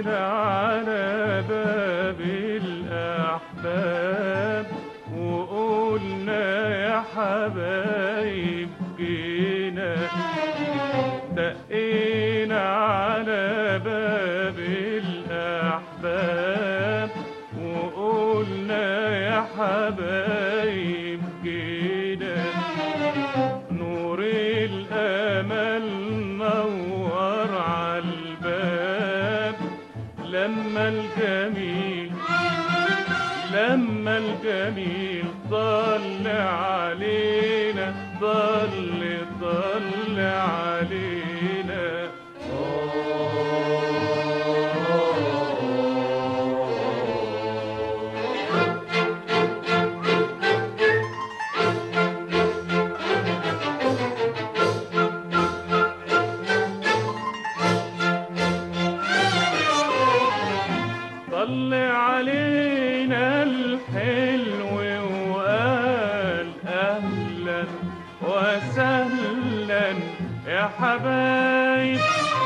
دقينا على باب الأحباب وقلنا يا حبايب جينا دقينا على باب الأحباب وقلنا يا حبايب جينا نور الأمل نور عالباب لما الجميل لما الجميل ضل علينا ضل ضل علينا طل علينا الحلو وقال اهلا وسهلا يا حبايب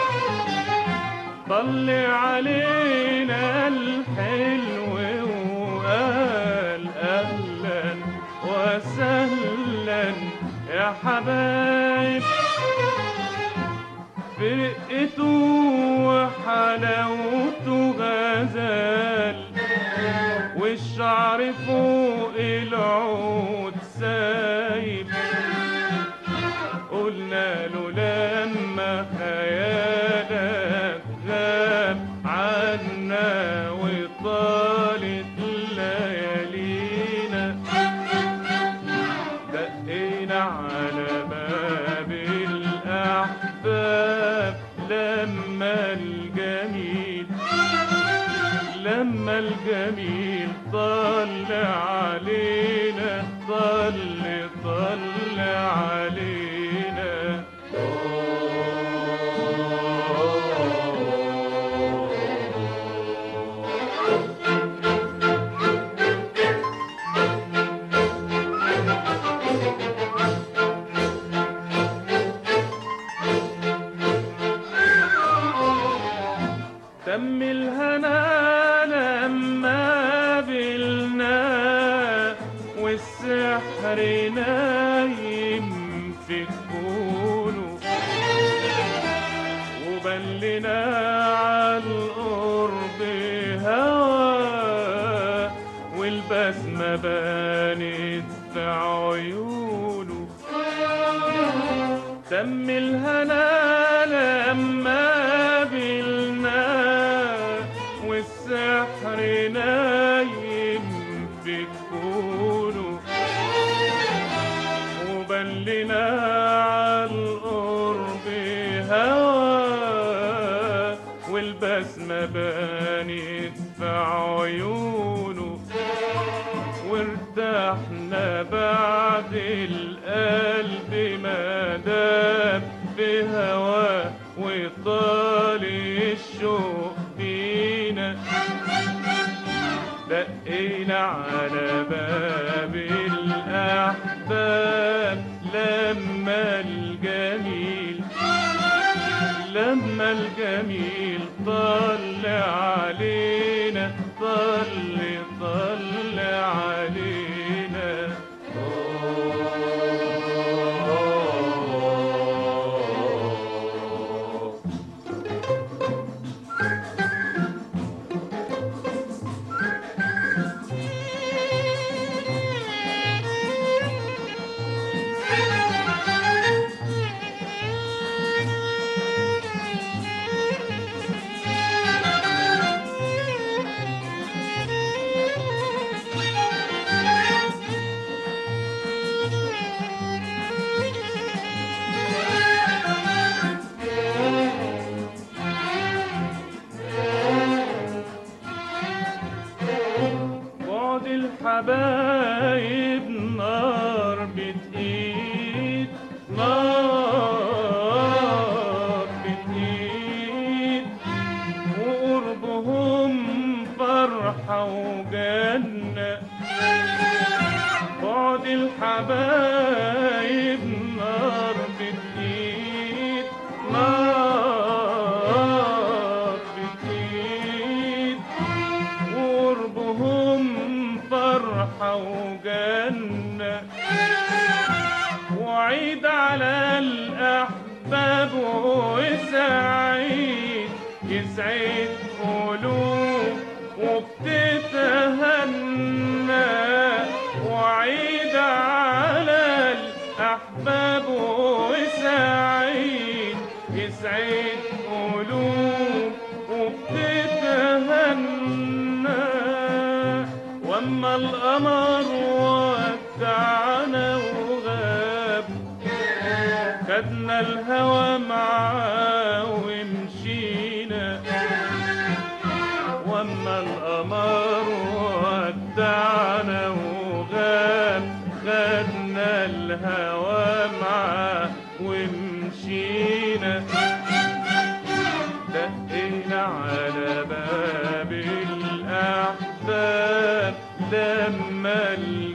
طل علينا الحلو وقال اهلا وسهلا يا حبايب فرقته وحلاوته غزال والشعر فوق العود سايب قلنا له لما خيالك غاب عنا وطالت ليالينا دقينا على باب الأحباب لما الجميل لما الجميل طل علينا طل طل علينا تم الهنا لما قابلنا والسحر نايم في كونه وبلنا عالقرب هوا والبسمة بانت في عيونه تم الهنا لما قابلنا والسحر نايم في كونه وبلنا عالقرب هوا والبسمة بانت في عيونه وارتحنا بعد القلب ما دام بهواه وطال الشوق بينا دقينا على باب الأحباب لما الجميل لما الجميل طل علينا طل طل علينا بعد الحبايب نار بتقيد نار بتقيد وقربهم فرحة وجنة بعد الحبايب نار بتقيد نار بتقيد وجنة وعيد على الأحباب وسعيد يسعد قلوب وبتتهنى وعيد على الأحباب وسعيد يسعد قلوب وبتتهنى واما القمر ودعنا وغاب خدنا الهوى معاه ومشينا واما القمر ودعنا وغاب خدنا الهوى معاه ومشينا دقينا على باب الأحباب لما